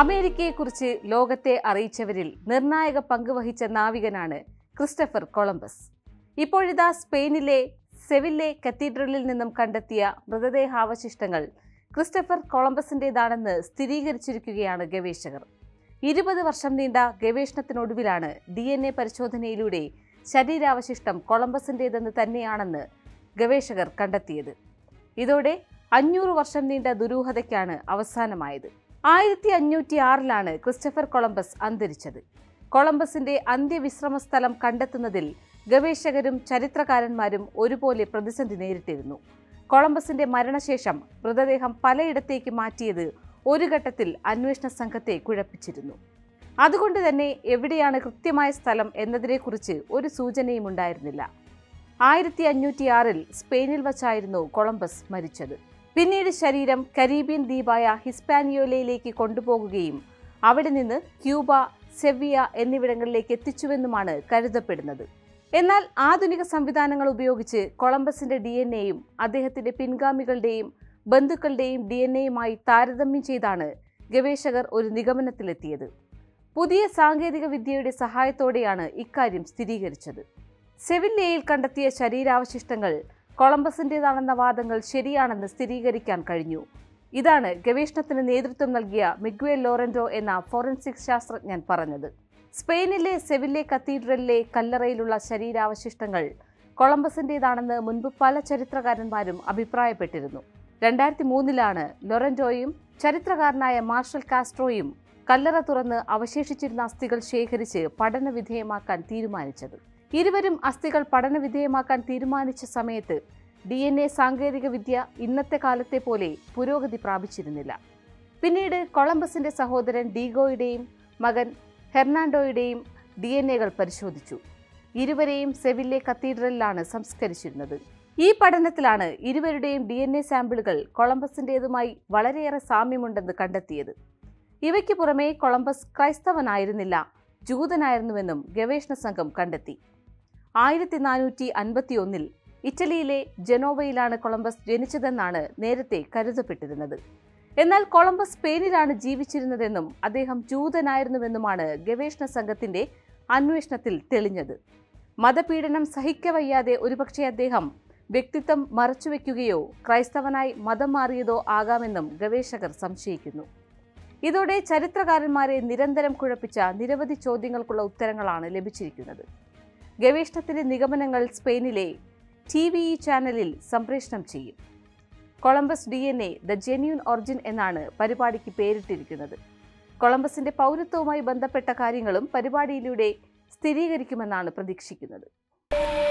അമേരിക്കയെക്കുറിച്ച് ലോകത്തെ അറിയിച്ചവരിൽ നിർണായക പങ്ക് വഹിച്ച നാവികനാണ് ക്രിസ്റ്റഫർ കൊളംബസ് ഇപ്പോഴിതാ സ്പെയിനിലെ സെവില്ലെ കത്തീഡ്രലിൽ നിന്നും കണ്ടെത്തിയ മൃതദേഹാവശിഷ്ടങ്ങൾ ക്രിസ്റ്റഫർ കൊളംബസിൻ്റെതാണെന്ന് സ്ഥിരീകരിച്ചിരിക്കുകയാണ് ഗവേഷകർ ഇരുപത് വർഷം നീണ്ട ഗവേഷണത്തിനൊടുവിലാണ് ഡി എൻ എ പരിശോധനയിലൂടെ ശരീരാവശിഷ്ടം കൊളംബസിൻ്റേതെന്ന് തന്നെയാണെന്ന് ഗവേഷകർ കണ്ടെത്തിയത് ഇതോടെ അഞ്ഞൂറ് വർഷം നീണ്ട ദുരൂഹതയ്ക്കാണ് അവസാനമായത് ആയിരത്തി അഞ്ഞൂറ്റി ആറിലാണ് ക്രിസ്റ്റഫർ കൊളംബസ് അന്തരിച്ചത് കൊളംബസിന്റെ അന്ത്യവിശ്രമ സ്ഥലം കണ്ടെത്തുന്നതിൽ ഗവേഷകരും ചരിത്രകാരന്മാരും ഒരുപോലെ പ്രതിസന്ധി നേരിട്ടിരുന്നു കൊളംബസിന്റെ മരണശേഷം മൃതദേഹം പലയിടത്തേക്ക് മാറ്റിയത് ഒരു ഘട്ടത്തിൽ അന്വേഷണ സംഘത്തെ കുഴപ്പിച്ചിരുന്നു അതുകൊണ്ട് തന്നെ എവിടെയാണ് കൃത്യമായ സ്ഥലം എന്നതിനെക്കുറിച്ച് ഒരു സൂചനയും ഉണ്ടായിരുന്നില്ല ആയിരത്തി അഞ്ഞൂറ്റി ആറിൽ സ്പെയിനിൽ വച്ചായിരുന്നു കൊളംബസ് മരിച്ചത് പിന്നീട് ശരീരം കരീബിയൻ ദ്വീപായ ഹിസ്പാനിയോലയിലേക്ക് കൊണ്ടുപോകുകയും അവിടെ നിന്ന് ക്യൂബ സെവിയ എന്നിവിടങ്ങളിലേക്ക് എത്തിച്ചുവെന്നുമാണ് കരുതപ്പെടുന്നത് എന്നാൽ ആധുനിക സംവിധാനങ്ങൾ ഉപയോഗിച്ച് കൊളംബസിന്റെ ഡി എൻ എയും അദ്ദേഹത്തിന്റെ പിൻഗാമികളുടെയും ബന്ധുക്കളുടെയും ഡി എൻ എയുമായി താരതമ്യം ചെയ്താണ് ഗവേഷകർ ഒരു നിഗമനത്തിലെത്തിയത് പുതിയ സാങ്കേതിക വിദ്യയുടെ സഹായത്തോടെയാണ് ഇക്കാര്യം സ്ഥിരീകരിച്ചത് സെവില്ലയിൽ കണ്ടെത്തിയ ശരീരാവശിഷ്ടങ്ങൾ കൊളംബസിൻ്റെതാണെന്ന വാദങ്ങൾ ശരിയാണെന്ന് സ്ഥിരീകരിക്കാൻ കഴിഞ്ഞു ഇതാണ് ഗവേഷണത്തിന് നേതൃത്വം നൽകിയ മിഗ്വേൽ ലോറൻഡോ എന്ന ഫോറൻസിക് ശാസ്ത്രജ്ഞൻ പറഞ്ഞത് സ്പെയിനിലെ സെവില്ലെ കത്തീഡ്രലിലെ കല്ലറയിലുള്ള ശരീരാവശിഷ്ടങ്ങൾ കൊളംബസിൻ്റെതാണെന്ന് മുൻപ് പല ചരിത്രകാരന്മാരും അഭിപ്രായപ്പെട്ടിരുന്നു രണ്ടായിരത്തി മൂന്നിലാണ് ലൊറൻഡോയും ചരിത്രകാരനായ മാർഷൽ കാസ്ട്രോയും കല്ലറ തുറന്ന് അവശേഷിച്ചിരുന്ന അസ്ഥികൾ ശേഖരിച്ച് പഠന വിധേയമാക്കാൻ തീരുമാനിച്ചത് ഇരുവരും അസ്ഥികൾ പഠന വിധേയമാക്കാൻ തീരുമാനിച്ച സമയത്ത് ഡി എൻ എ സാങ്കേതിക വിദ്യ ഇന്നത്തെ കാലത്തെ പോലെ പുരോഗതി പ്രാപിച്ചിരുന്നില്ല പിന്നീട് കൊളംബസിന്റെ സഹോദരൻ ഡീഗോയുടെയും മകൻ ഹെർണാണ്ടോയുടെയും ഡി എൻ എകൾ പരിശോധിച്ചു ഇരുവരെയും സെവില്ലെ കത്തീഡ്രലിലാണ് സംസ്കരിച്ചിരുന്നത് ഈ പഠനത്തിലാണ് ഇരുവരുടെയും ഡി എൻ എ സാമ്പിളുകൾ കൊളംബസിൻ്റേതുമായി വളരെയേറെ സാമ്യമുണ്ടെന്ന് കണ്ടെത്തിയത് ഇവയ്ക്ക് പുറമെ കൊളംബസ് ക്രൈസ്തവനായിരുന്നില്ല ജൂതനായിരുന്നുവെന്നും ഗവേഷണ സംഘം കണ്ടെത്തി ആയിരത്തി നാനൂറ്റി അൻപത്തി ഒന്നിൽ ഇറ്റലിയിലെ ജനോവയിലാണ് കൊളംബസ് ജനിച്ചതെന്നാണ് നേരത്തെ കരുതപ്പെട്ടിരുന്നത് എന്നാൽ കൊളംബസ് സ്പെയിനിലാണ് ജീവിച്ചിരുന്നതെന്നും അദ്ദേഹം ജൂതനായിരുന്നുവെന്നുമാണ് ഗവേഷണ സംഘത്തിന്റെ അന്വേഷണത്തിൽ തെളിഞ്ഞത് മതപീഡനം സഹിക്കവയ്യാതെ ഒരുപക്ഷെ അദ്ദേഹം വ്യക്തിത്വം മറച്ചുവെക്കുകയോ ക്രൈസ്തവനായി മതം മാറിയതോ ആകാമെന്നും ഗവേഷകർ സംശയിക്കുന്നു ഇതോടെ ചരിത്രകാരന്മാരെ നിരന്തരം കുഴപ്പിച്ച നിരവധി ചോദ്യങ്ങൾക്കുള്ള ഉത്തരങ്ങളാണ് ലഭിച്ചിരിക്കുന്നത് ഗവേഷണത്തിന്റെ നിഗമനങ്ങൾ സ്പെയിനിലെ ടി വി ഇ ചാനലിൽ സംപ്രേഷണം ചെയ്യും Columbus D N A the genuine origin എന്നാണ് പരിപാടിക്ക് പേരിട്ടിരിക്കുന്നത് കൊളംബസിന്റെ പൗരത്വവുമായി ബന്ധപ്പെട്ട കാര്യങ്ങളും പരിപാടിയിലൂടെ സ്ഥിരീകരിക്കുമെന്നാണ് പ്രതീക്ഷിക്കുന്നത്